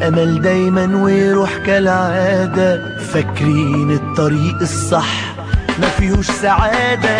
الأمل دايما ويروح كالعادة فاكرين الطريق الصح ما فيهوش سعادة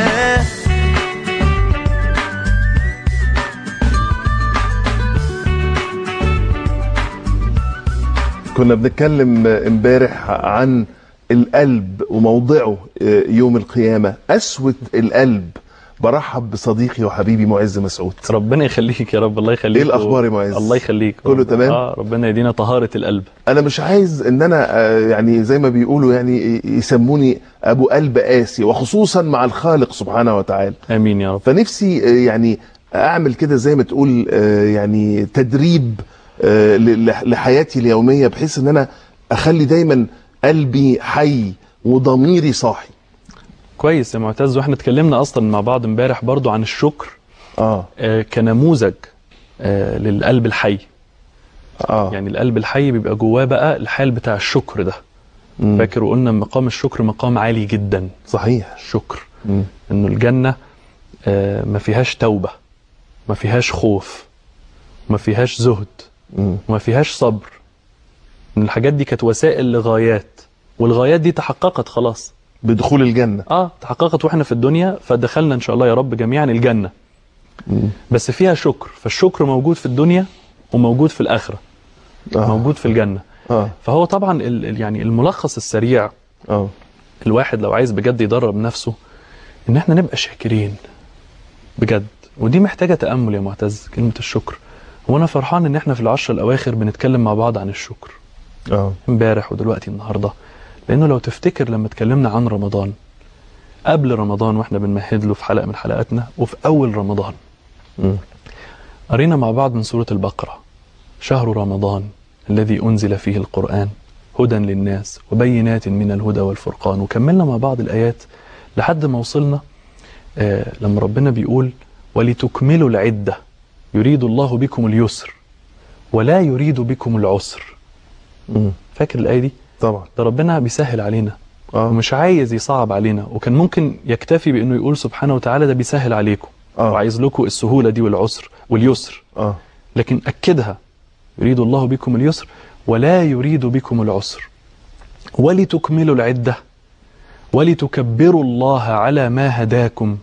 كنا بنتكلم امبارح عن القلب وموضعه يوم القيامة قسوة القلب برحب بصديقي وحبيبي معز مسعود ربنا يخليك يا رب الله يخليك ايه الاخبار يا معز الله يخليك كله تمام اه ربنا يدينا طهارة القلب انا مش عايز ان انا آه، يعني زي ما بيقولوا يعني يسموني ابو قلب قاسي وخصوصا مع الخالق سبحانه وتعالى امين يا رب فنفسي آه، يعني اعمل كده زي ما تقول آه، يعني تدريب آه، ل- لح- لحياتي اليوميه بحيث ان انا اخلي دايما قلبي حي وضميري صاحي كويس يا معتز واحنا اتكلمنا اصلا مع بعض امبارح برضو عن الشكر اه آه كنموذج آه للقلب الحي اه يعني القلب الحي بيبقى جواه بقى الحال بتاع الشكر ده مم. فاكر وقلنا مقام الشكر مقام عالي جدا صحيح الشكر مم. انه الجنة آه ما فيهاش توبة ما فيهاش خوف ما فيهاش زهد مم. وما فيهاش صبر ان الحاجات دي كانت وسائل لغايات والغايات دي تحققت خلاص بدخول الجنه اه تحققت واحنا في الدنيا فدخلنا ان شاء الله يا رب جميعا الجنة مم. بس فيها شكر فالشكر موجود في الدنيا وموجود في الآخرة اه موجود في الجنة اه فهو طبعا ال- ال- يعني الملخص السريع اه الواحد لو عايز بجد يدرب نفسه ان احنا نبقى شاكرين بجد ودي محتاجة تأمل يا معتز كلمة الشكر وانا فرحان ان احنا في العشر الاواخر بنتكلم مع بعض عن الشكر اه امبارح ودلوقتي النهارده لانه لو تفتكر لما اتكلمنا عن رمضان قبل رمضان واحنا بنمهد له في حلقه من حلقاتنا وفي اول رمضان مم. قرينا مع بعض من سوره البقره شهر رمضان الذي انزل فيه القران هدى للناس وبينات من الهدى والفرقان وكملنا مع بعض الايات لحد ما وصلنا آه لما ربنا بيقول ولتكملوا العده يريد الله بكم اليسر ولا يريد بكم العسر مم. فاكر الايه دي طبعا ده ربنا بيسهل علينا اه ومش عايز يصعب علينا وكان ممكن يكتفي بانه يقول سبحانه وتعالى ده بيسهل عليكم اه وعايز لكم السهوله دي والعسر واليسر اه لكن اكدها يريد الله بكم اليسر ولا يريد بكم العسر ولتكملوا العده ولتكبروا الله على ما هداكم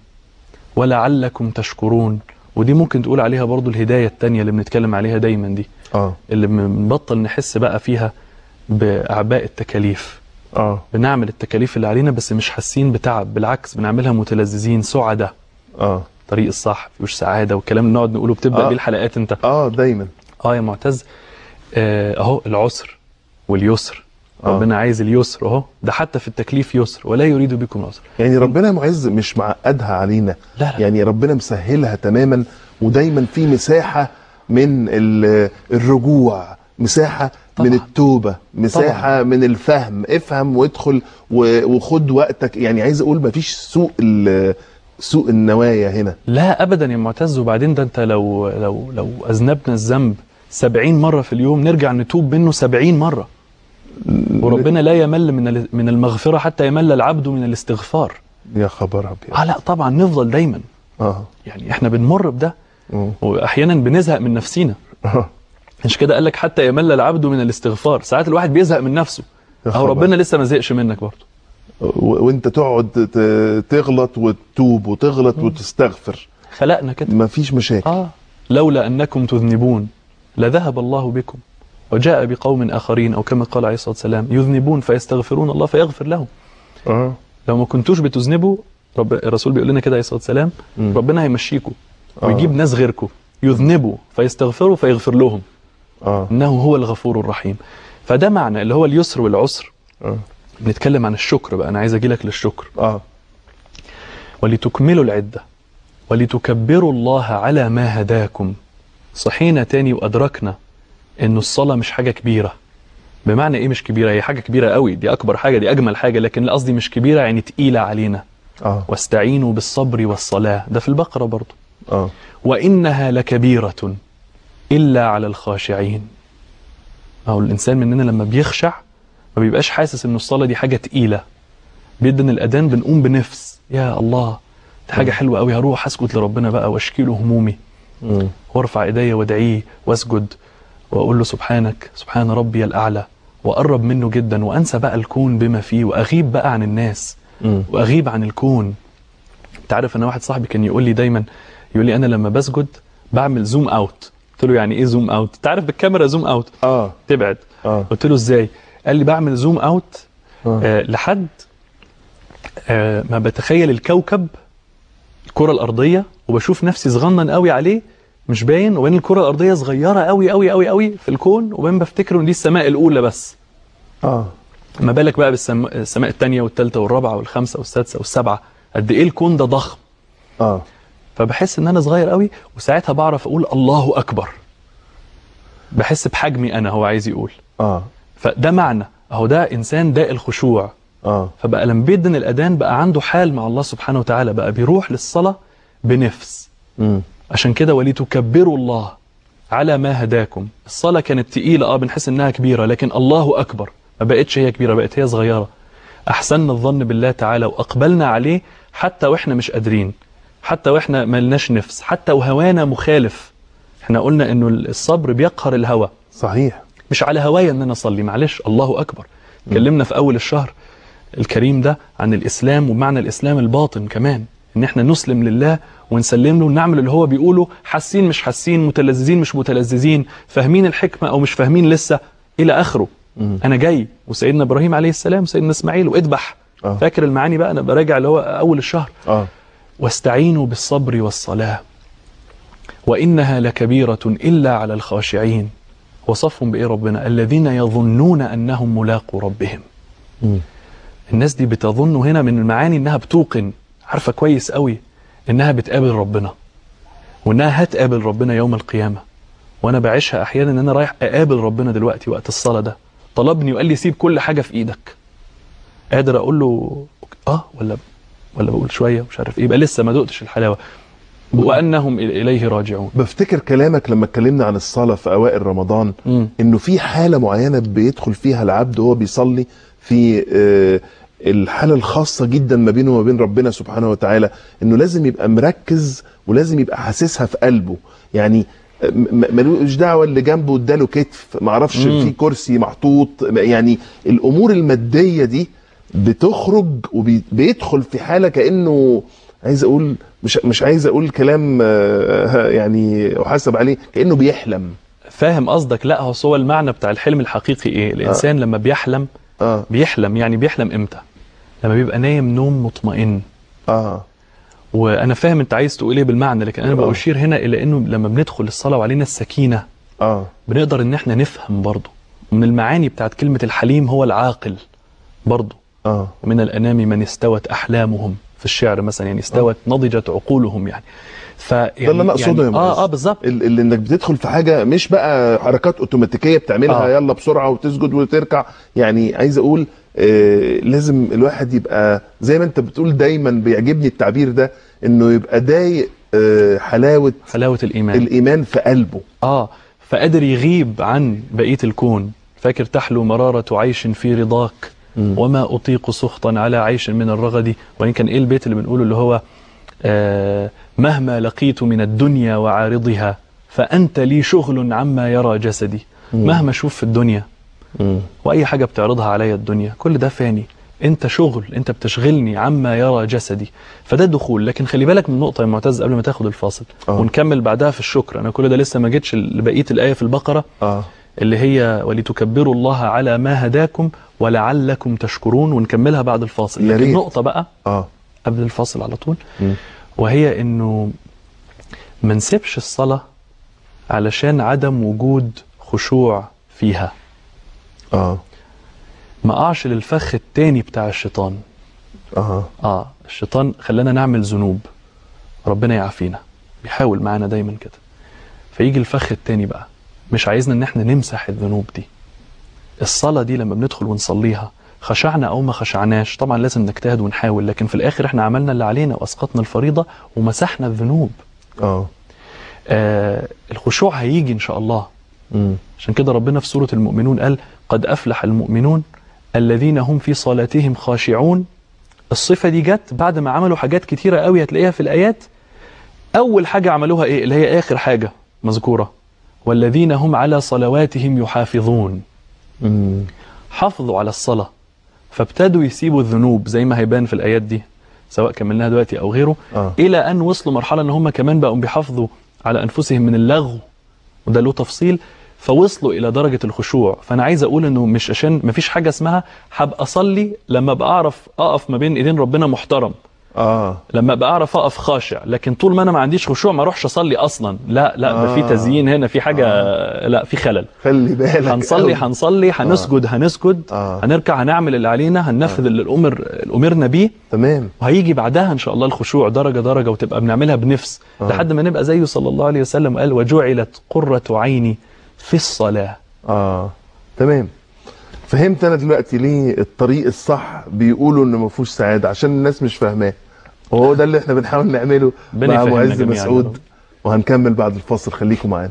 ولعلكم تشكرون ودي ممكن تقول عليها برضو الهدايه التانية اللي بنتكلم عليها دايما دي اه اللي بنبطل نحس بقى فيها باعباء التكاليف اه بنعمل التكاليف اللي علينا بس مش حاسين بتعب بالعكس بنعملها متلذذين سعداء اه طريق الصح مفيش سعاده والكلام اللي نقعد نقوله بتبدا آه. بيه الحلقات انت اه دايما اه يا معتز آه، اهو العسر واليسر آه. ربنا عايز اليسر اهو ده حتى في التكليف يسر ولا يريد بكم العسر يعني ربنا معز مش معقدها علينا لا لا يعني ربنا مسهلها تماما ودايما في مساحة من ال- الرجوع مساحة طبعا. من التوبة مساحة من الفهم افهم وادخل و- وخد وقتك يعني عايز اقول مفيش سوء ال- سوء النوايا هنا لا ابدا يا معتز وبعدين ده انت لو لو لو اذنبنا الذنب سبعين مرة في اليوم نرجع نتوب منه سبعين مرة وربنا لا يمل من ال- من المغفرة حتى يمل العبد من الاستغفار يا خبر ابيض اه لا طبعا نفضل دايما اه يعني احنا بنمر بده مم. واحيانا بنزهق من نفسينا آه. مش كده قال لك حتى يمل العبد من الاستغفار ساعات الواحد بيزهق من نفسه يا او خبر. ربنا لسه ما زهقش منك برضه و- وانت تقعد ت- تغلط وتتوب وتغلط وتستغفر خلقنا كده مفيش مشاكل اه لولا انكم تذنبون لذهب الله بكم وجاء بقوم اخرين او كما قال عليه الصلاه والسلام يذنبون فيستغفرون الله فيغفر لهم اه لو ما كنتوش بتذنبوا رب الرسول بيقول لنا كده عليه الصلاه والسلام مم. ربنا هيمشيكم آه. ويجيب ناس غيركم يذنبوا فيستغفروا فيغفر لهم اه انه هو الغفور الرحيم فده معنى اللي هو اليسر والعسر اه بنتكلم عن الشكر بقى انا عايز اجي لك للشكر اه ولتكملوا العده ولتكبروا الله على ما هداكم صحينا تاني وادركنا انه الصلاه مش حاجه كبيره بمعنى ايه مش كبيره هي حاجه كبيره قوي دي اكبر حاجه دي اجمل حاجه لكن قصدي مش كبيره يعني تقيله علينا اه واستعينوا بالصبر والصلاه ده في البقره برضه اه وانها لكبيره الا على الخاشعين ما هو الانسان مننا لما بيخشع ما بيبقاش حاسس ان الصلاه دي حاجه تقيله بيدن الاذان بنقوم بنفس يا الله دي حاجه حلوه قوي هروح اسجد لربنا بقى واشكي له همومي مم. وارفع ايديا وادعيه واسجد واقول له سبحانك سبحان ربي الاعلى واقرب منه جدا وانسى بقى الكون بما فيه واغيب بقى عن الناس مم. واغيب عن الكون انت عارف ان واحد صاحبي كان يقول لي دايما يقول لي انا لما بسجد بعمل زوم اوت قلت له يعني ايه زوم اوت انت عارف بالكاميرا زوم اوت اه تبعد اه قلت له ازاي قال لي بعمل زوم اوت آه. آه لحد آه ما بتخيل الكوكب الكرة الأرضية وبشوف نفسي صغنن قوي عليه مش باين وبين الكرة الأرضية صغيرة قوي قوي قوي قوي في الكون وبين بفتكر إن دي السماء الأولى بس اه ما بالك بقى بالسماء الثانية والثالثة والرابعة والخامسة والسادسة والسابعة قد إيه الكون ده ضخم اه فبحس إن أنا صغير قوي وساعتها بعرف أقول الله أكبر بحس بحجمي أنا هو عايز يقول اه فده معنى أهو ده إنسان داء الخشوع اه فبقى لما بيدن الأذان بقى عنده حال مع الله سبحانه وتعالى بقى بيروح للصلاة بنفس مم. عشان كده ولتكبروا الله على ما هداكم الصلاة كانت تقيلة اه بنحس انها كبيرة لكن الله أكبر ما بقتش هي كبيرة بقت هي صغيرة أحسننا الظن بالله تعالى وأقبلنا عليه حتى وإحنا مش قادرين حتى وإحنا ملناش نفس حتى وهوانا مخالف احنا قلنا انه الصبر بيقهر الهوى صحيح مش على هوايا ان انا اصلي معلش الله اكبر اتكلمنا في اول الشهر الكريم ده عن الاسلام ومعنى الاسلام الباطن كمان ان احنا نسلم لله ونسلم له ونعمل اللي هو بيقوله حاسين مش حاسين متلذذين مش متلذذين فاهمين الحكمه او مش فاهمين لسه الى اخره مم. انا جاي وسيدنا ابراهيم عليه السلام وسيدنا اسماعيل واذبح آه. فاكر المعاني بقى انا براجع اللي هو اول الشهر اه واستعينوا بالصبر والصلاة وإنها لكبيرة إلا على الخاشعين وصفهم بإيه ربنا الذين يظنون أنهم ملاقوا ربهم مم. الناس دي بتظن هنا من المعاني إنها بتوقن عارفة كويس قوي إنها بتقابل ربنا وإنها هتقابل ربنا يوم القيامة وأنا بعيشها أحيانا إن أنا رايح أقابل ربنا دلوقتي وقت الصلاة ده طلبني وقال لي سيب كل حاجة في إيدك قادر أقول له آه ولا ولا بقول شوية مش عارف إيه يبقى لسه ما دقتش الحلاوة وأنهم إليه راجعون بفتكر كلامك لما اتكلمنا عن الصلاة في أوائل رمضان مم. إنه في حالة معينة بيدخل فيها العبد وهو بيصلي في آه، الحالة الخاصة جدا ما بينه وما بين ربنا سبحانه وتعالى إنه لازم يبقى مركز ولازم يبقى حاسسها في قلبه يعني م- م- ملوش دعوة اللي جنبه اداله كتف معرفش مم. في كرسي محطوط يعني الأمور المادية دي بتخرج وبيدخل في حالة كأنه عايز اقول مش مش عايز اقول كلام آه، يعني احاسب عليه كانه بيحلم فاهم قصدك لا هو هو المعنى بتاع الحلم الحقيقي إيه الإنسان لما بيحلم اه بيحلم يعني بيحلم إمتى لما بيبقى نايم نوم مطمئن اه وانا فاهم انت عايز تقول ايه بالمعنى لكن انا آه. بأشير هنا الى انه لما بندخل الصلاه وعلينا السكينه اه بنقدر ان احنا نفهم برضه ومن المعاني بتاعت كلمه الحليم هو العاقل برضه اه ومن الانام من استوت احلامهم في الشعر مثلا يعني استوت نضجت عقولهم يعني ف ده اللي انا اقصده يا يعني معز. اه اه بالظبط ال- اللي انك بتدخل في حاجه مش بقى حركات اوتوماتيكيه بتعملها آه. يلا بسرعه وتسجد وتركع يعني عايز اقول آه لازم الواحد يبقى زي ما انت بتقول دايما بيعجبني التعبير ده انه يبقى ضايق آه حلاوه حلاوه الايمان الايمان في قلبه اه فقادر يغيب عن بقيه الكون فاكر تحلو مراره عيش في رضاك مم. وما أطيق سخطا على عيش من الرغد وإن كان إيه البيت اللي بنقوله اللي هو آه مهما لقيت من الدنيا وعارضها فأنت لي شغل عما يرى جسدي مم. مهما أشوف في الدنيا وأي حاجة بتعرضها عليا الدنيا كل ده فاني أنت شغل أنت بتشغلني عما يرى جسدي فده دخول لكن خلي بالك من نقطة يا معتز قبل ما تاخد الفاصل آه. ونكمل بعدها في الشكر أنا كل ده لسه ما جيتش لبقية الآية في البقرة اه اللي هي ولتكبروا الله على ما هداكم ولعلكم تشكرون ونكملها بعد الفاصل يا لكن ريت. نقطة بقى اه قبل الفاصل على طول مم. وهي انه ما نسيبش الصلاة علشان عدم وجود خشوع فيها اه ما اقعش للفخ التاني بتاع الشيطان اه اه الشيطان خلانا نعمل ذنوب ربنا يعافينا بيحاول معانا دايما كده فيجي الفخ التاني بقى مش عايزنا ان احنا نمسح الذنوب دي الصلاة دي لما بندخل ونصليها خشعنا او ما خشعناش طبعا لازم نجتهد ونحاول لكن في الاخر احنا عملنا اللي علينا واسقطنا الفريضة ومسحنا الذنوب اه آه الخشوع هيجي ان شاء الله مم. عشان كده ربنا في سورة المؤمنون قال قد أفلح المؤمنون الذين هم في صلاتهم خاشعون الصفة دي جت بعد ما عملوا حاجات كتيرة قوي هتلاقيها في الآيات أول حاجة عملوها إيه اللي هي آخر حاجة مذكورة والذين هم على صلواتهم يحافظون مم. حافظوا على الصلاة فابتدوا يسيبوا الذنوب زي ما هيبان في الآيات دي سواء كملناها دلوقتي أو غيره آه. إلى أن وصلوا مرحلة أن هم كمان بقوا بيحافظوا على أنفسهم من اللغو وده له تفصيل فوصلوا إلى درجة الخشوع فأنا عايز أقول أنه مش عشان مفيش حاجة اسمها هبقى أصلي لما أبقى أعرف أقف ما بين إيدين ربنا محترم اه لما ابقى اعرف اقف خاشع لكن طول ما انا ما عنديش خشوع ما اروحش اصلي اصلا لا لا ده في آه. تزيين هنا في حاجه لا في خلل خلي بالك هنصلي أوي. هنصلي هنسجد هنسجد آه. هنركع هنعمل اللي علينا هننفذ اللي الامر اللي امرنا بيه تمام وهيجي بعدها ان شاء الله الخشوع درجه درجه وتبقى بنعملها بنفس آه. لحد ما نبقى زيه صلى الله عليه وسلم وقال وجعلت قره عيني في الصلاه اه تمام فهمت انا دلوقتي ليه الطريق الصح بيقولوا انه ما فيهوش سعاده عشان الناس مش فاهماه وهو ده اللي احنا بنحاول نعمله ربنا مع يفهمنا معز جميعاً يا مسعود رب. وهنكمل بعد الفاصل خليكم معانا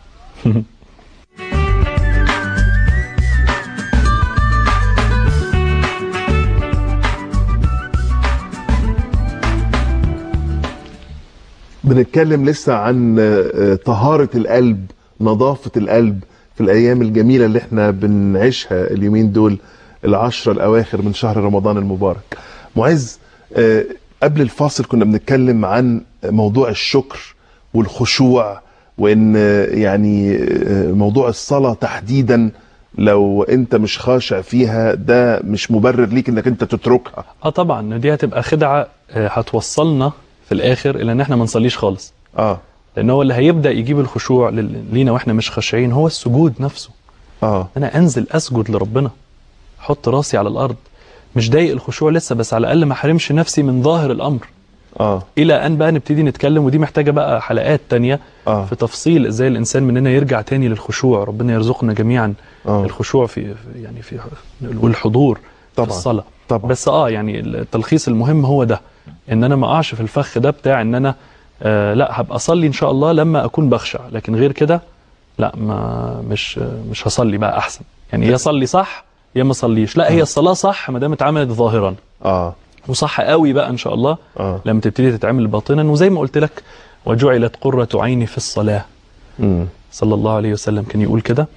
بنتكلم لسه عن آه، طهارة القلب نظافة القلب في الأيام الجميلة اللي احنا بنعيشها اليومين دول العشرة الأواخر من شهر رمضان المبارك معز آه، قبل الفاصل كنا بنتكلم عن موضوع الشكر والخشوع وإن آه، يعني آه، موضوع الصلاة تحديدا لو انت مش خاشع فيها ده مش مبرر ليك انك انت تتركها اه طبعا دي هتبقى خدعه آه، هتوصلنا في الاخر الى ان احنا ما نصليش خالص اه لان هو اللي هيبدا يجيب الخشوع لل- لينا واحنا مش خاشعين هو السجود نفسه اه انا انزل اسجد لربنا احط راسي على الارض مش ضايق الخشوع لسه بس على الاقل ما احرمش نفسي من ظاهر الامر اه الى ان بقى نبتدي نتكلم ودي محتاجه بقى حلقات تانية اه في تفصيل ازاي الانسان مننا يرجع تاني للخشوع ربنا يرزقنا جميعا اه الخشوع في في- يعني في والحضور طبعا. في الصلاه طبعا بس اه يعني التلخيص المهم هو ده ان انا ما اقعش في الفخ ده بتاع ان انا آه لا هبقى اصلي ان شاء الله لما اكون بخشع لكن غير كده لا ما مش مش هصلي بقى احسن يعني يا اصلي صح يا ما اصليش لا هي الصلاه صح ما دام اتعملت ظاهرا اه وصح قوي بقى ان شاء الله اه لما تبتدي تتعمل باطنا وزي ما قلت لك وجعلت قرة عيني في الصلاة امم صلى الله عليه وسلم كان يقول كده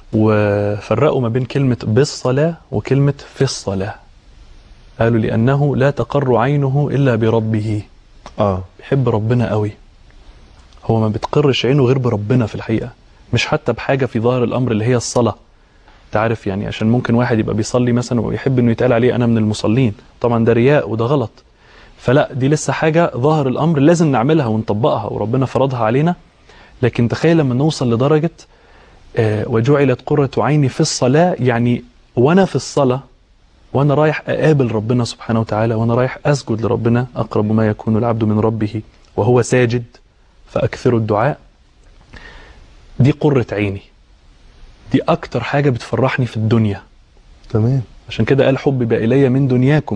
وفرقوا ما بين كلمة بالصلاة وكلمة في الصلاة قالوا لأنه لا تقر عينه إلا بربه اه بيحب ربنا قوي هو ما بتقرش عينه غير بربنا في الحقيقة مش حتى بحاجة في ظاهر الأمر اللي هي الصلاة تعرف يعني عشان ممكن واحد يبقى بيصلي مثلا ويحب انه يتقال عليه انا من المصلين طبعا ده رياء وده غلط فلا دي لسه حاجة ظاهر الأمر لازم نعملها ونطبقها وربنا فرضها علينا لكن تخيل لما نوصل لدرجة آه، وجعلت قرة عيني في الصلاة يعني وأنا في الصلاة وأنا رايح أقابل ربنا سبحانه وتعالى وأنا رايح أسجد لربنا أقرب ما يكون العبد من ربه وهو ساجد فأكثروا الدعاء دي قرة عيني دي أكتر حاجة بتفرحني في الدنيا تمام عشان كده قال حبب إلي من دنياكم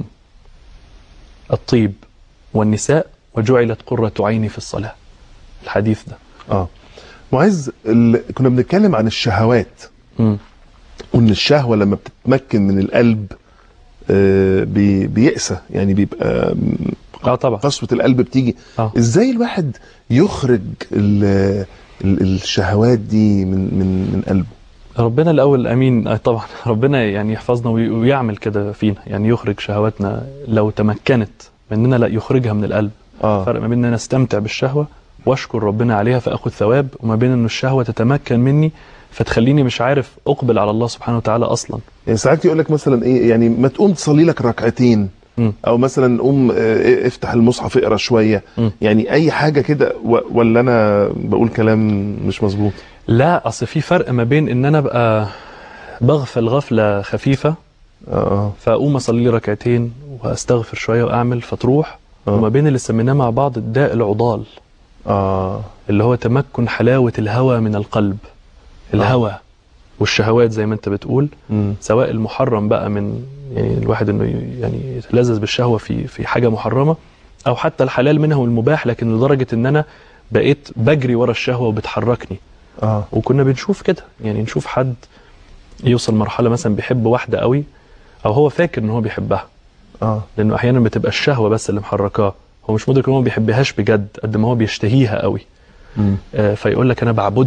الطيب والنساء وجعلت قرة عيني في الصلاة الحديث ده اه معز ال... كنا بنتكلم عن الشهوات مم. وان الشهوه لما بتتمكن من القلب آه بي... بيأسى يعني بيبقى م، اه طبعا قسوه القلب بتيجي اه ازاي الواحد يخرج ال... ال... الشهوات دي من من من قلبه ربنا الاول امين آه طبعا ربنا يعني يحفظنا وي- ويعمل كده فينا يعني يخرج شهواتنا لو تمكنت مننا لا يخرجها من القلب اه فرق ما بين ان انا استمتع بالشهوه واشكر ربنا عليها فاخذ ثواب وما بين ان الشهوه تتمكن مني فتخليني مش عارف اقبل على الله سبحانه وتعالى اصلا يعني ساعات يقول لك مثلا ايه يعني ما تقوم تصلي لك ركعتين مم. او مثلا قوم آه، افتح المصحف اقرا شويه مم. يعني اي حاجه كده و... ولا انا بقول كلام مش مظبوط لا اصل في فرق ما بين ان انا ابقى بغفل غفله خفيفه اه فاقوم اصلي لي ركعتين واستغفر شويه واعمل فتروح آه. وما بين اللي سميناه مع بعض الداء العضال اه اللي هو تمكن حلاوه الهوى من القلب الهوى والشهوات زي ما انت بتقول مم. سواء المحرم بقى من يعني الواحد انه ي- يعني يتلذذ بالشهوه في في حاجه محرمه او حتى الحلال منها والمباح لكن لدرجه ان انا بقيت بجري ورا الشهوه وبتحركني اه وكنا بنشوف كده يعني نشوف حد يوصل مرحله مثلا بيحب واحده قوي او هو فاكر ان هو بيحبها اه لانه احيانا بتبقى الشهوه بس اللي محركاه هو مش مدرك ان هو ما بيحبهاش بجد قد ما هو بيشتهيها قوي مم. آه، فيقول لك انا بعبدها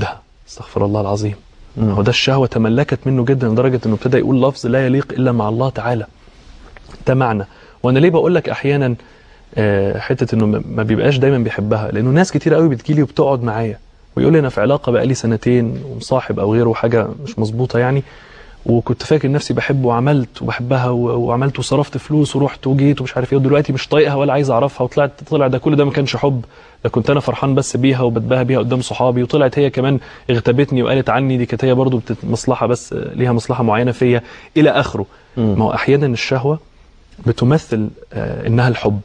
استغفر الله العظيم هو ده الشهوة تملكت منه جدا لدرجة انه ابتدى يقول لفظ لا يليق الا مع الله تعالى ده معنى وانا ليه بقول لك احيانا آه، حتة انه ما- ما بيبقاش دايما بيحبها لانه ناس كتير قوي بتجيلي وبتقعد معايا ويقول لي انا في علاقة بقالي سنتين ومصاحب او غيره حاجة مش مظبوطة يعني وكنت فاكر نفسي بحبه وعملت وبحبها و- وعملت وصرفت فلوس ورحت وجيت ومش عارف ايه ودلوقتي مش طايقها ولا عايز اعرفها وطلعت طلع ده كل ده ما كانش حب ده كنت انا فرحان بس بيها وبتباهى بيها قدام صحابي وطلعت هي كمان اغتابتني وقالت عني دي كانت هي برضه بتت- مصلحه بس ليها مصلحه معينه فيا الى اخره ما هو احيانا الشهوه بتمثل آه، انها الحب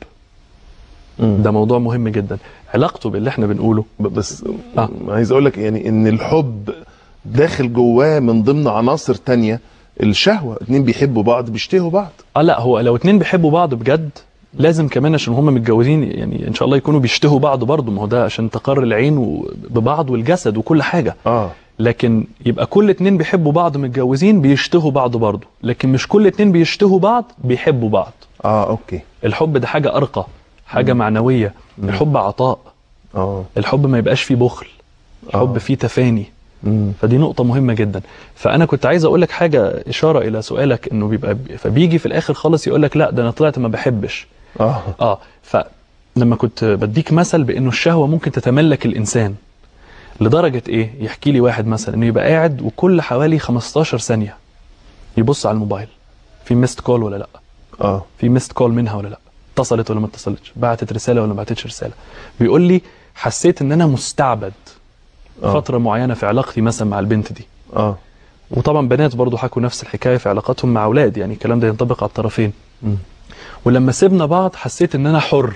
ده موضوع مهم جدا علاقته باللي احنا بنقوله ب- بس آه. عايز اقول لك يعني ان الحب داخل جواه من ضمن عناصر تانية الشهوة اتنين بيحبوا بعض بيشتهوا بعض اه لا هو لو اتنين بيحبوا بعض بجد لازم كمان عشان هم متجوزين يعني ان شاء الله يكونوا بيشتهوا بعض برضه ما هو ده عشان تقر العين و- ببعض والجسد وكل حاجه اه لكن يبقى كل اتنين بيحبوا بعض متجوزين بيشتهوا بعض برضه لكن مش كل اتنين بيشتهوا بعض بيحبوا بعض اه اوكي الحب ده حاجه ارقى حاجه معنويه الحب عطاء اه الحب ما يبقاش فيه بخل الحب آه. فيه تفاني مم. فدي نقطة مهمة جدا فأنا كنت عايز أقول لك حاجة إشارة إلى سؤالك إنه بيبقى فبيجي في الآخر خالص يقول لك لا ده أنا طلعت ما بحبش اه اه فلما كنت بديك مثل بانه الشهوه ممكن تتملك الانسان لدرجه ايه يحكي لي واحد مثلا انه يبقى قاعد وكل حوالي 15 ثانيه يبص على الموبايل في ميست كول ولا لا اه في ميست كول منها ولا لا اتصلت ولا ما اتصلتش بعتت رساله ولا ما بعتتش رساله بيقول لي حسيت ان انا مستعبد آه. فتره معينه في علاقتي مثلا مع البنت دي اه وطبعا بنات برضو حكوا نفس الحكايه في علاقاتهم مع اولاد يعني الكلام ده ينطبق على الطرفين مم. ولما سيبنا بعض حسيت ان انا حر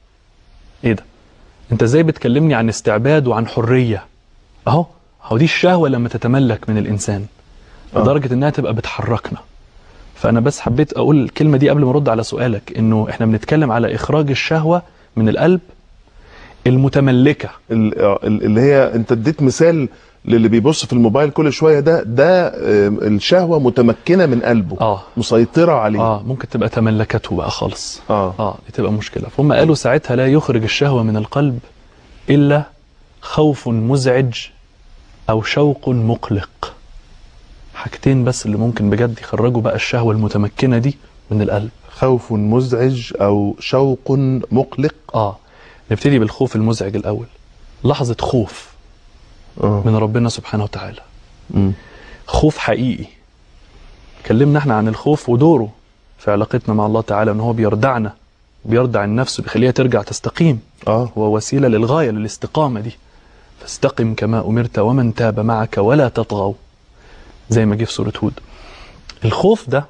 ايه ده انت ازاي بتكلمني عن استعباد وعن حريه اهو اهو دي الشهوه لما تتملك من الانسان آه. لدرجه انها تبقى بتحركنا فانا بس حبيت اقول الكلمه دي قبل ما ارد على سؤالك انه احنا بنتكلم على اخراج الشهوه من القلب المتملكه ال- آه، ال- اللي هي انت اديت مثال للي بيبص في الموبايل كل شويه ده ده آه، الشهوه متمكنه من قلبه اه مسيطره عليه اه ممكن تبقى تملكته بقى خالص اه اه دي تبقى مشكله فهم قالوا ساعتها لا يخرج الشهوه من القلب الا خوف مزعج او شوق مقلق حاجتين بس اللي ممكن بجد يخرجوا بقى الشهوه المتمكنه دي من القلب خوف مزعج او شوق مقلق اه نبتدي بالخوف المزعج الاول لحظه خوف اه من ربنا سبحانه وتعالى مم. خوف حقيقي كلمنا احنا عن الخوف ودوره في علاقتنا مع الله تعالى ان هو بيردعنا بيردع النفس بيخليها ترجع تستقيم اه هو وسيله للغايه للاستقامه دي فاستقم كما امرت ومن تاب معك ولا تطغوا زي ما جه في سوره هود الخوف ده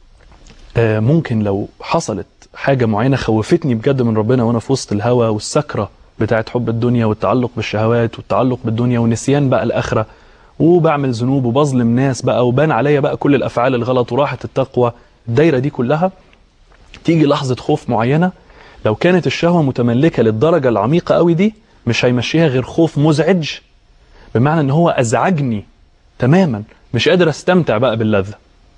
آه، ممكن لو حصلت حاجه معينه خوفتني بجد من ربنا وانا في وسط الهوى والسكره بتاعت حب الدنيا والتعلق بالشهوات والتعلق بالدنيا ونسيان بقى الاخره وبعمل ذنوب وبظلم ناس بقى وبان عليا بقى كل الافعال الغلط وراحت التقوى الدايره دي كلها تيجي لحظه خوف معينه لو كانت الشهوه متملكه للدرجه العميقه قوي دي مش هيمشيها غير خوف مزعج بمعنى ان هو ازعجني تماما مش قادر استمتع بقى باللذه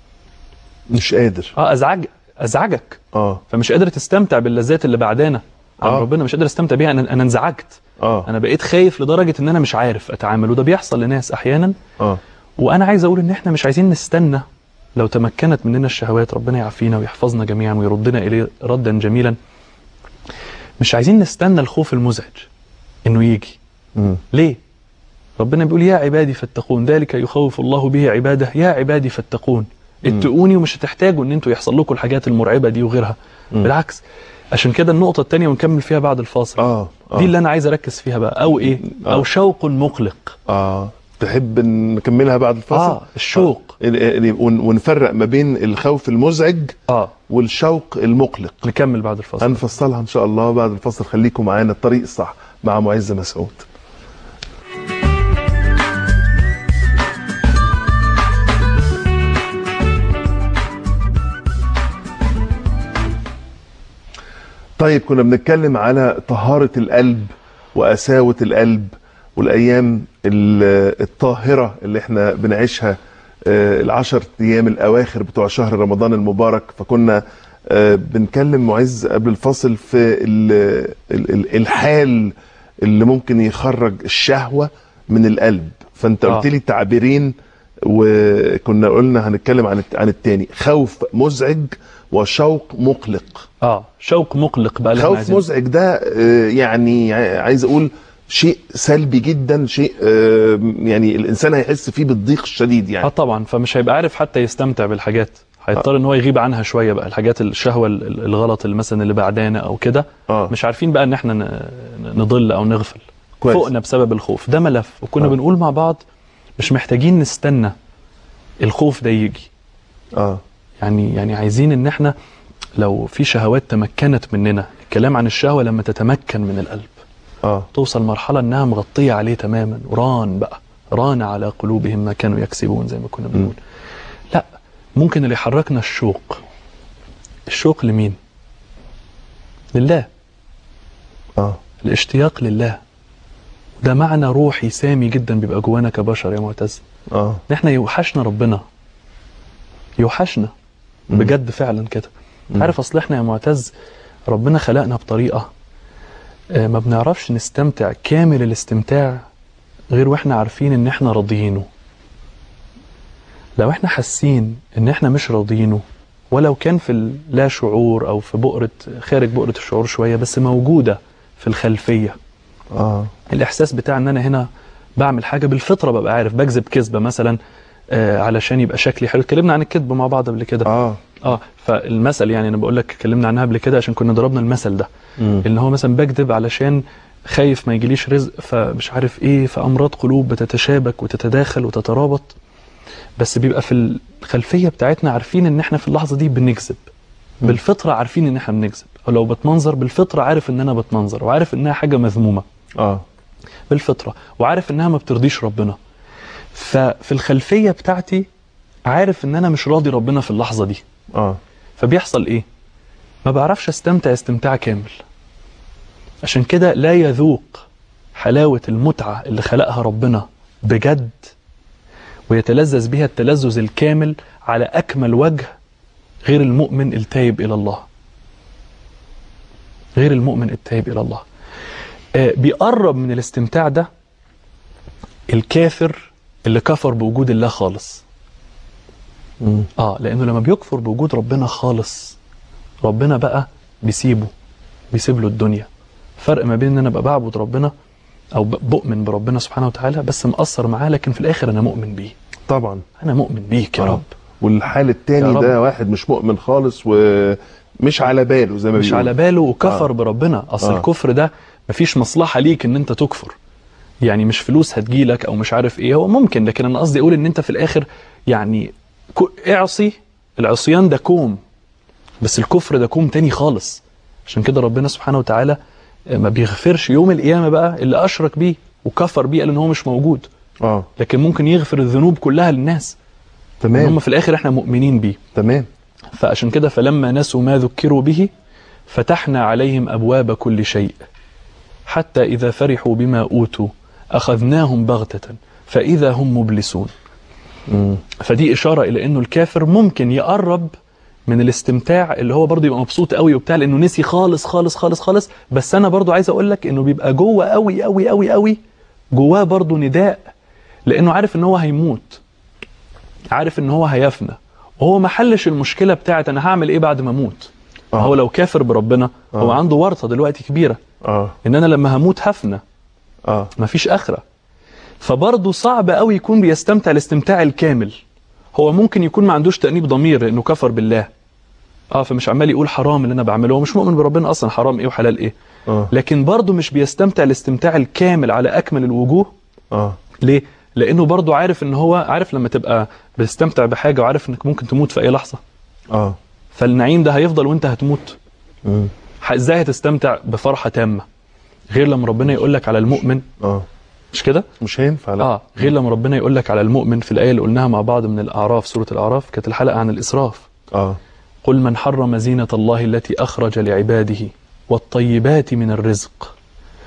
مش قادر اه ازعج ازعجك اه فمش قادر تستمتع باللذات اللي بعدانا عن آه. ربنا مش قادر استمتع بيها انا انا انزعجت اه انا بقيت خايف لدرجه ان انا مش عارف اتعامل وده بيحصل لناس احيانا اه وانا عايز اقول ان احنا مش عايزين نستنى لو تمكنت مننا الشهوات ربنا يعافينا ويحفظنا جميعا ويردنا اليه ردا جميلا مش عايزين نستنى الخوف المزعج انه يجي مم. ليه ربنا بيقول يا عبادي فاتقون ذلك يخوف الله به عباده يا عبادي فاتقون اتقوني ومش هتحتاجوا ان انتوا يحصل لكم الحاجات المرعبه دي وغيرها بالعكس عشان كده النقطه الثانيه ونكمل فيها بعد الفاصل اه اه دي اللي انا عايز اركز فيها بقى او ايه او آه. شوق مقلق اه تحب نكملها بعد الفاصل اه الشوق ال- ال- ون- ونفرق ما بين الخوف المزعج اه والشوق المقلق نكمل بعد الفاصل هنفصلها ان شاء الله بعد الفاصل خليكم معانا الطريق الصح مع معز مسعود طيب كنا بنتكلم على طهارة القلب وقساوة القلب والأيام ال- الطاهرة اللي احنا بنعيشها آه، العشر أيام الأواخر بتوع شهر رمضان المبارك فكنا آه، بنكلم معز قبل الفاصل في ال- ال- ال- الحال اللي ممكن يخرج الشهوة من القلب فانت آه. قلت لي تعبيرين وكنا قلنا هنتكلم عن الت- عن التاني خوف مزعج وشوق مقلق اه شوق مقلق بقى اللي احنا خوف عايزينه. مزعج ده آه، يعني ع- عايز اقول شيء سلبي جدا شيء آه، يعني الانسان هيحس فيه بالضيق الشديد اه يعني طبعا فمش هيبقى عارف حتى يستمتع بالحاجات هيضطر ان هو يغيب عنها شويه بقى الحاجات الشهوه ال- ال- الغلط اللي مثلا اللي بعدانا او كده اه مش عارفين بقى ان احنا ن- نضل او نغفل كويس. فوقنا بسبب الخوف ده ملف وكنا آه. بنقول مع بعض مش محتاجين نستنى الخوف ده يجي اه يعني يعني عايزين ان احنا لو في شهوات تمكنت مننا الكلام عن الشهوه لما تتمكن من القلب اه توصل مرحله انها مغطيه عليه تماما وران بقى ران على قلوبهم ما كانوا يكسبون زي ما كنا بنقول لا ممكن اللي يحركنا الشوق الشوق لمين لله اه الاشتياق لله ده معنى روحي سامي جدا بيبقى جوانا كبشر يا معتز اه ان احنا يوحشنا ربنا يوحشنا مم. بجد فعلا كده مم. عارف اصل احنا يا معتز ربنا خلقنا بطريقه آه، ما بنعرفش نستمتع كامل الاستمتاع غير واحنا عارفين ان احنا راضيينه لو احنا حاسين ان احنا مش راضيينه ولو كان في اللا شعور او في بؤره خارج بؤره الشعور شويه بس موجوده في الخلفيه اه الاحساس بتاع ان انا هنا بعمل حاجه بالفطره ببقى عارف بكذب كذبه مثلا آه علشان يبقى شكلي حلو اتكلمنا عن الكذب مع بعض قبل كده اه اه فالمثل يعني انا بقول لك اتكلمنا عنها قبل كده عشان كنا ضربنا المثل ده مم. اللي هو مثلا بكذب علشان خايف ما يجيليش رزق فمش عارف ايه فامراض قلوب بتتشابك وتتداخل وتترابط بس بيبقى في الخلفيه بتاعتنا عارفين ان احنا في اللحظه دي بنكذب بالفطره عارفين ان احنا بنكذب او لو بتمنظر بالفطره عارف ان انا بتمنظر وعارف انها حاجه مذمومه اه بالفطره وعارف انها ما بترضيش ربنا ففي الخلفيه بتاعتي عارف ان انا مش راضي ربنا في اللحظه دي اه فبيحصل ايه ما بعرفش استمتع استمتاع كامل عشان كده لا يذوق حلاوة المتعة اللي خلقها ربنا بجد ويتلذذ بها التلذذ الكامل على أكمل وجه غير المؤمن التائب إلى الله غير المؤمن التائب إلى الله آه، بيقرب من الاستمتاع ده الكافر اللي كفر بوجود الله خالص مم. اه لانه لما بيكفر بوجود ربنا خالص ربنا بقى بيسيبه بيسيب له الدنيا فرق ما بين ان انا ابقى بعبد ربنا او ب- بؤمن بربنا سبحانه وتعالى بس مقصر معاه لكن في الاخر انا مؤمن بيه طبعا انا مؤمن بيك يا آه. رب والحال التاني يا رب. ده واحد مش مؤمن خالص ومش على باله زي ما مش بيقولوا. على باله وكفر آه. بربنا اصل آه. الكفر ده مفيش مصلحه ليك ان انت تكفر يعني مش فلوس هتجيلك او مش عارف ايه هو ممكن لكن انا قصدي اقول ان انت في الاخر يعني كو- اعصي العصيان ده كوم بس الكفر ده كوم تاني خالص عشان كده ربنا سبحانه وتعالى ما بيغفرش يوم القيامه بقى اللي اشرك بيه وكفر بيه قال ان هو مش موجود اه لكن ممكن يغفر الذنوب كلها للناس ان هم تمام في الاخر احنا مؤمنين بيه تمام فعشان كده فلما نسوا ما ذكروا به فتحنا عليهم ابواب كل شيء حتى اذا فرحوا بما اوتوا اخذناهم بغته فاذا هم مبلسون مم. فدي اشاره الى انه الكافر ممكن يقرب من الاستمتاع اللي هو برضه يبقى مبسوط قوي وبتاع لانه نسي خالص خالص خالص خالص بس انا برضه عايز اقول لك انه بيبقى جوه قوي قوي قوي قوي جواه برضه نداء لانه عارف ان هو هيموت عارف ان هو هيفنى وهو ما حلش المشكله بتاعت انا هعمل ايه بعد ما اموت آه. هو لو كافر بربنا هو آه. عنده ورطه دلوقتي كبيره اه ان انا لما هموت هفنى اه مفيش اخره فبرضه صعب قوي يكون بيستمتع الاستمتاع الكامل هو ممكن يكون ما عندوش تأنيب ضمير لانه كفر بالله اه فمش عمال يقول حرام اللي انا بعمله هو مش مؤمن بربنا اصلا حرام ايه وحلال ايه اه لكن برضه مش بيستمتع الاستمتاع الكامل على اكمل الوجوه اه ليه لانه برضه عارف ان هو عارف لما تبقى بتستمتع بحاجه وعارف انك ممكن تموت في اي لحظه اه فالنعيم ده هيفضل وانت هتموت مم. ح- ازاي هتستمتع بفرحه تامه غير لما ربنا يقول لك على المؤمن اه مش كده مش هينفع لا اه غير لما ربنا يقول لك على المؤمن في الايه اللي قلناها مع بعض من الاعراف سوره الاعراف كانت الحلقه عن الاسراف اه قل من حرم زينه الله التي اخرج لعباده والطيبات من الرزق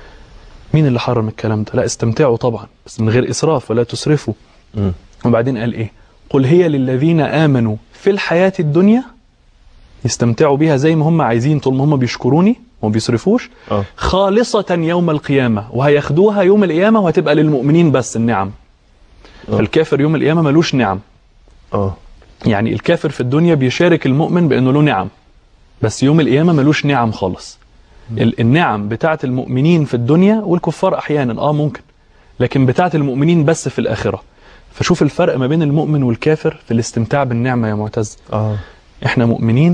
مين اللي حرم الكلام ده لا استمتعوا طبعا بس من غير اسراف ولا تسرفوا مم. وبعدين قال ايه قل هي للذين امنوا في الحياه الدنيا يستمتعوا بيها زي ما هم عايزين طول ما هم بيشكروني وما بيصرفوش اه خالصة يوم القيامة وهياخدوها يوم القيامة وهتبقى للمؤمنين بس النعم آه. فالكافر يوم القيامة ملوش نعم اه يعني الكافر في الدنيا بيشارك المؤمن بأنه له نعم بس يوم القيامة ملوش نعم خالص ال- النعم بتاعت المؤمنين في الدنيا والكفار أحيانا آه ممكن لكن بتاعت المؤمنين بس في الآخرة فشوف الفرق ما بين المؤمن والكافر في الاستمتاع بالنعمة يا معتز اه احنا مؤمنين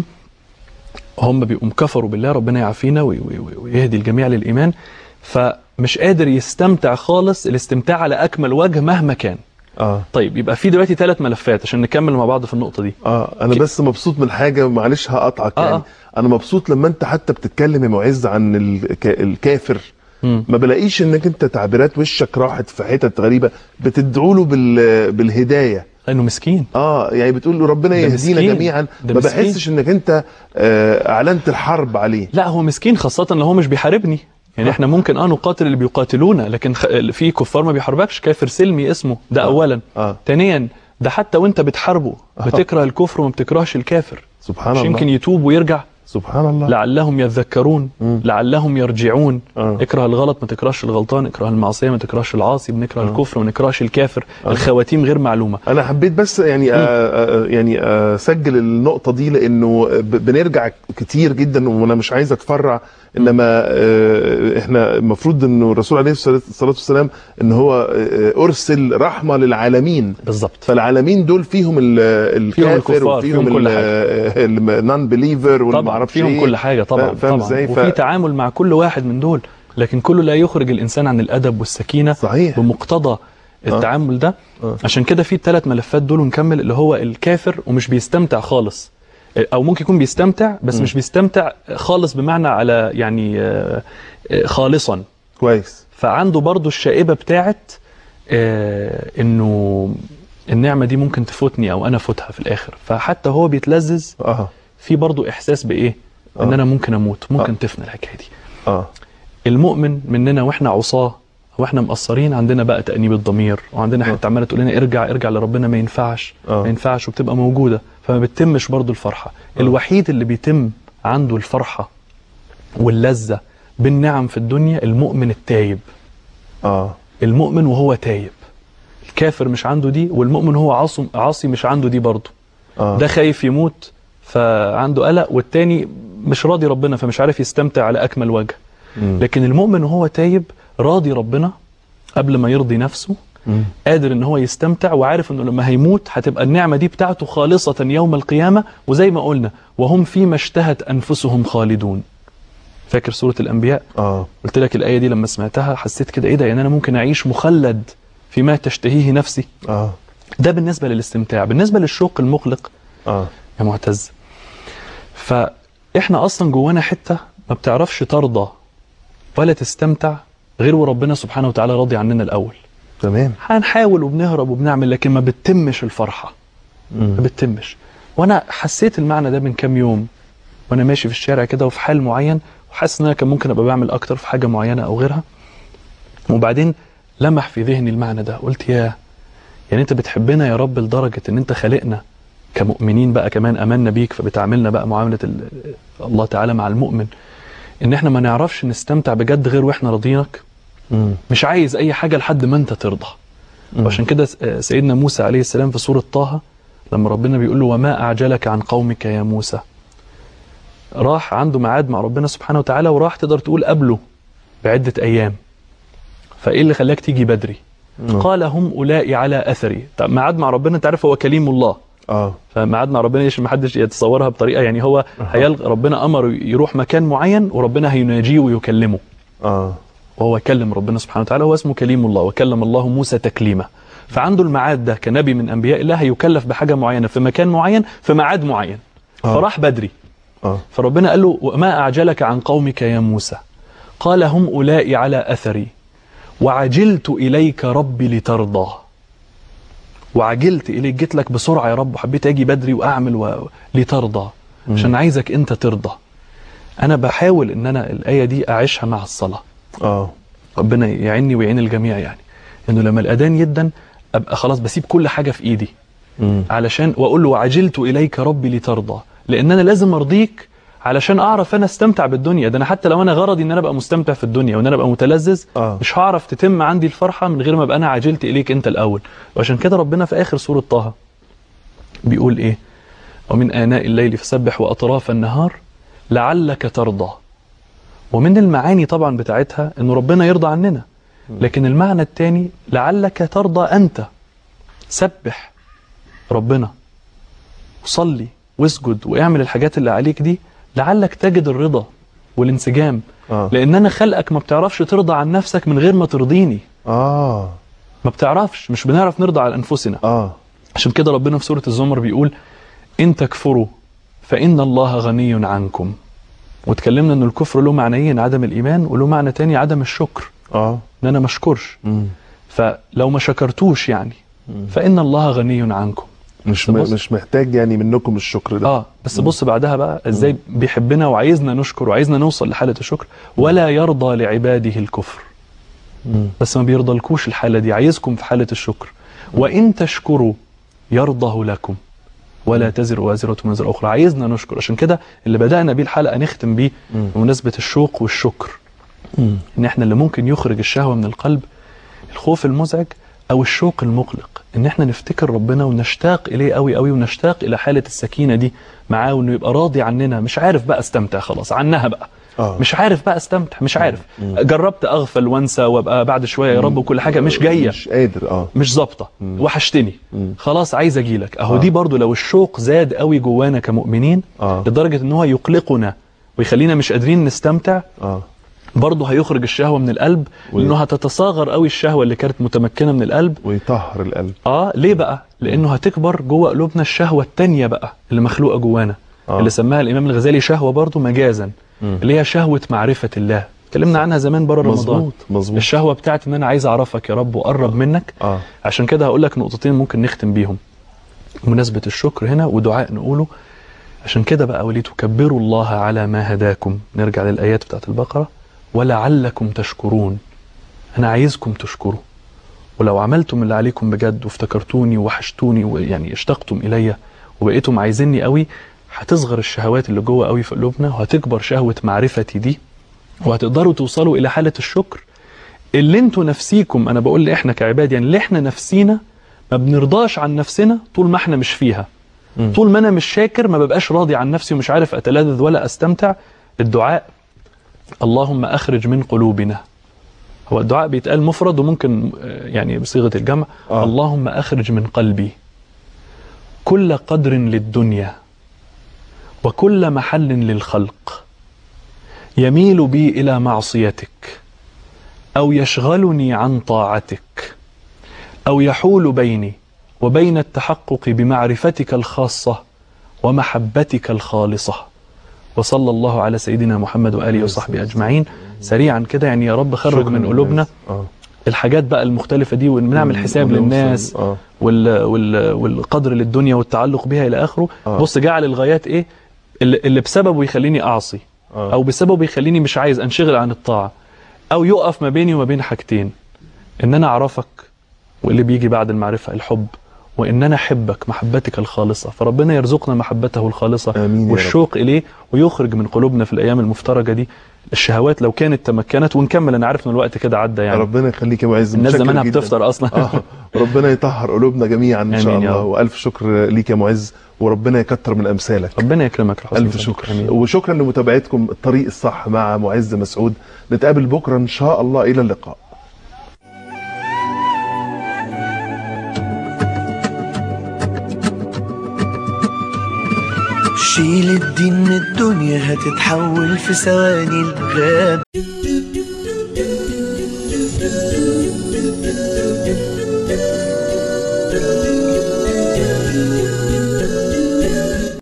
هم بيقوم كفروا بالله ربنا يعافينا وي- وي- وي- ويهدي الجميع للإيمان فمش قادر يستمتع خالص الاستمتاع على أكمل وجه مهما كان اه طيب يبقى في دلوقتي ثلاث ملفات عشان نكمل مع بعض في النقطة دي اه انا ك- بس مبسوط من حاجه معلش هقطعك آه، يعني آه. انا مبسوط لما انت حتى بتتكلم يا معز عن الك... الكافر مم. ما بلاقيش انك انت تعبيرات وشك راحت في حتت غريبه بتدعو له بال... بالهدايه لأنه مسكين اه يعني بتقول له ربنا ده يهدينا مسكين. جميعا ده ما مسكين. بحسش انك انت آه اعلنت الحرب عليه لا هو مسكين خاصة لو هو مش بيحاربني يعني آه. احنا ممكن اه نقاتل اللي بيقاتلونا لكن خ... في كفار ما بيحاربكش كافر سلمي اسمه ده آه. اولا اه ثانيا ده حتى وانت بتحاربه آه. بتكره الكفر وما بتكرهش الكافر سبحان مش الله يمكن يتوب ويرجع سبحان الله لعلهم يذكرون مم. لعلهم يرجعون آه. اكره الغلط ما تكرهش الغلطان اكره المعصيه ما تكرهش العاصي بنكره آه. الكفر وما نكرهش الكافر آه. الخواتيم غير معلومه انا حبيت بس يعني آه آه يعني اسجل النقطه دي لانه ب- بنرجع كتير جدا وانا مش عايز اتفرع انما آه احنا المفروض انه الرسول عليه الصلاه الصلاة والسلام ان هو آه ارسل رحمه للعالمين بالظبط فالعالمين دول فيهم ال- الكافر الكفار، وفيهم فيهم كل حاجة. النون بليفر واللي ما طبعا اعرفش فيهم ايه كل حاجه طبعا فاهم طبعا ازاي؟ ف- وفي تعامل مع كل واحد من دول لكن كله لا يخرج الانسان عن الادب والسكينه صحيح بمقتضى التعامل ده آه. عشان كده في الثلاث ملفات دول ونكمل اللي هو الكافر ومش بيستمتع خالص او ممكن يكون بيستمتع بس م. مش بيستمتع خالص بمعنى على يعني آه، آه، خالصا كويس فعنده برضو الشائبه بتاعت آه، انه النعمه دي ممكن تفوتني او انا فوتها في الاخر فحتى هو بيتلذذ اه في برضو احساس بايه ان آه. انا ممكن اموت ممكن آه. تفنى الحكايه دي اه المؤمن مننا واحنا عصاه واحنا مقصرين عندنا بقى تأنيب الضمير وعندنا آه. حته عماله تقول لنا ارجع ارجع لربنا ما ينفعش آه. ما ينفعش وبتبقى موجوده فما بتتمش برضو الفرحه آه. الوحيد اللي بيتم عنده الفرحه واللذه بالنعم في الدنيا المؤمن التايب اه المؤمن وهو تايب الكافر مش عنده دي والمؤمن هو عاصم عاصي مش عنده دي برضه اه ده خايف يموت فعنده قلق والتاني مش راضي ربنا فمش عارف يستمتع على اكمل وجه مم. لكن المؤمن وهو تايب راضي ربنا قبل ما يرضي نفسه مم. قادر ان هو يستمتع وعارف انه لما هيموت هتبقى النعمه دي بتاعته خالصه يوم القيامه وزي ما قلنا وهم فيما اشتهت انفسهم خالدون فاكر سوره الانبياء اه قلت لك الايه دي لما سمعتها حسيت كده ايه ده يعني انا ممكن اعيش مخلد فيما تشتهيه نفسي اه ده بالنسبه للاستمتاع بالنسبه للشوق المقلق اه يا معتز فاحنا اصلا جوانا حته ما بتعرفش ترضى ولا تستمتع غير وربنا سبحانه وتعالى راضي عننا الاول تمام هنحاول وبنهرب وبنعمل لكن ما بتتمش الفرحه مم. ما بتتمش وانا حسيت المعنى ده من كام يوم وانا ماشي في الشارع كده وفي حال معين وحاسس ان انا كان ممكن ابقى بعمل اكتر في حاجه معينه او غيرها وبعدين لمح في ذهني المعنى ده قلت يا يعني انت بتحبنا يا رب لدرجه ان انت خالقنا كمؤمنين بقى كمان امنا بيك فبتعاملنا بقى معامله ال- الله تعالى مع المؤمن ان احنا ما نعرفش نستمتع بجد غير واحنا راضيينك مم. مش عايز اي حاجه لحد ما انت ترضى مم. وعشان كده س- آه، سيدنا موسى عليه السلام في سورة طه لما ربنا بيقول له وما أعجلك عن قومك يا موسى راح عنده ميعاد مع ربنا سبحانه وتعالى وراح تقدر تقول قبله بعدة أيام فإيه اللي خلاك تيجي بدري مم. قال هم أولئي على أثري طب ميعاد مع ربنا أنت عارف هو كليم الله اه فميعاد مع ربنا عشان ما حدش يتصورها بطريقة يعني هو أها. هيلغ ربنا أمره يروح مكان معين وربنا هيناجيه ويكلمه اه وهو كلم ربنا سبحانه وتعالى هو اسمه كليم الله وكلم الله موسى تكليما فعنده الميعاد ده كنبي من انبياء الله هيكلف بحاجه معينه في مكان معين في ميعاد معين آه. فراح بدري اه فربنا قال له وما اعجلك عن قومك يا موسى قال هم اولئي على اثري وعجلت اليك ربي لترضى وعجلت اليك جيت لك بسرعه يا رب وحبيت اجي بدري واعمل و... لترضى عشان عايزك انت ترضى انا بحاول ان انا الايه دي اعيشها مع الصلاه اه ربنا يعيني ويعين الجميع يعني انه لما الاذان يدن ابقى خلاص بسيب كل حاجه في ايدي مم. علشان واقول له وعجلت اليك ربي لترضى لان انا لازم ارضيك علشان اعرف انا استمتع بالدنيا ده انا حتى لو انا غرضي ان انا ابقى مستمتع في الدنيا وان انا ابقى متلذذ آه. مش هعرف تتم عندي الفرحه من غير ما ابقى انا عجلت اليك انت الاول وعشان كده ربنا في اخر سوره طه بيقول ايه ومن اناء الليل فسبح واطراف النهار لعلك ترضى ومن المعاني طبعا بتاعتها ان ربنا يرضى عننا لكن المعنى الثاني لعلك ترضى انت سبح ربنا وصلي واسجد واعمل الحاجات اللي عليك دي لعلك تجد الرضا والانسجام اه لان انا خلقك ما بتعرفش ترضى عن نفسك من غير ما ترضيني اه ما بتعرفش مش بنعرف نرضى على انفسنا اه عشان كده ربنا في سورة الزمر بيقول إن تكفروا فإن الله غني عنكم واتكلمنا إن الكفر له معنيين عدم الإيمان وله معنى تاني عدم الشكر اه إن أنا مشكرش مم. فلو ما شكرتوش يعني فإن الله غني عنكم مش بص- م... مش محتاج يعني منكم الشكر ده اه بس بص بعدها بقى ازاي بيحبنا وعايزنا نشكر وعايزنا نوصل لحالة الشكر ولا يرضى لعباده الكفر مم. بس ما بيرضلكوش الحالة دي عايزكم في حالة الشكر وإن تشكروا يرضه لكم ولا تزر وازرة وزر أخرى عايزنا نشكر عشان كده اللي بدأنا بيه الحلقة نختم بيه مم. بمناسبة الشوق والشكر مم. إن إحنا اللي ممكن يخرج الشهوة من القلب الخوف المزعج أو الشوق المقلق إن إحنا نفتكر ربنا ونشتاق إليه قوي قوي ونشتاق إلى حالة السكينة دي معاه وإنه يبقى راضي عننا مش عارف بقى استمتع خلاص عنها بقى اه مش عارف بقى استمتع مش عارف جربت اغفل وانسى وابقى بعد شويه يا رب وكل حاجه مش جايه مش قادر اه مش ظابطه وحشتني مم. خلاص عايز اجيلك اهو آه. دي برضو لو الشوق زاد قوي جوانا كمؤمنين اه لدرجه ان هو يقلقنا ويخلينا مش قادرين نستمتع اه برضه هيخرج الشهوه من القلب و- لانه هتتصاغر قوي الشهوه اللي كانت متمكنه من القلب ويطهر القلب اه ليه بقى لانه هتكبر جوه قلوبنا الشهوه التانية بقى اللي مخلوقه جوانا آه. اللي سماها الامام الغزالي شهوه برضه مجازا مم. اللي هي شهوه معرفه الله اتكلمنا عنها زمان بره رمضان مظبوط مظبوط الشهوه بتاعت ان انا عايز اعرفك يا رب واقرب منك اه عشان كده هقول لك نقطتين ممكن نختم بيهم بمناسبه الشكر هنا ودعاء نقوله عشان كده بقى ولتكبروا الله على ما هداكم نرجع للايات بتاعت البقره ولعلكم تشكرون انا عايزكم تشكروا ولو عملتم اللي عليكم بجد وافتكرتوني ووحشتوني ويعني اشتقتم الي وبقيتم عايزيني قوي هتصغر الشهوات اللي جوه قوي في قلوبنا وهتكبر شهوه معرفتي دي وهتقدروا توصلوا الى حاله الشكر اللي انتوا نفسيكم انا بقول احنا كعباد يعني اللي احنا نفسينا ما بنرضاش عن نفسنا طول ما احنا مش فيها مم. طول ما انا مش شاكر ما ببقاش راضي عن نفسي ومش عارف اتلذذ ولا استمتع الدعاء اللهم اخرج من قلوبنا هو الدعاء بيتقال مفرد وممكن آه، يعني بصيغه الجمع آه. اللهم اخرج من قلبي كل قدر للدنيا وكل محل للخلق يميل بي الى معصيتك او يشغلني عن طاعتك او يحول بيني وبين التحقق بمعرفتك الخاصه ومحبتك الخالصه وصلى الله على سيدنا محمد واله وصحبه اجمعين سريعا كده يعني يا رب خرج شكراً من قلوبنا للناس. اه الحاجات بقى المختلفه دي ونعمل حساب ونوصل- للناس اه وال وال والقدر للدنيا والتعلق بها الى اخره آه. بص جعل الغايات ايه اللي, اللي بسببه يخليني اعصي اه او بسببه يخليني مش عايز انشغل عن الطاعه او يقف ما بيني وما بين حاجتين ان انا اعرفك واللي بيجي بعد المعرفه الحب وان انا احبك محبتك الخالصه فربنا يرزقنا محبته الخالصه آمين يا رب. والشوق اليه ويخرج من قلوبنا في الايام المفترجه دي الشهوات لو كانت تمكنت ونكمل انا عارف ان الوقت كده عدى يعني ربنا يخليك يا معز الناس متشكر زمانها جداً. بتفطر اصلا اه ربنا يطهر قلوبنا جميعا ان شاء آمين يا الله رب. والف شكر ليك يا معز وربنا يكتر من امثالك ربنا يكرمك يا حسين الف شكر وشكرا لمتابعتكم الطريق الصح مع معز مسعود نتقابل بكره ان شاء الله الى اللقاء شيل الدين من الدنيا هتتحول في ثواني الغاب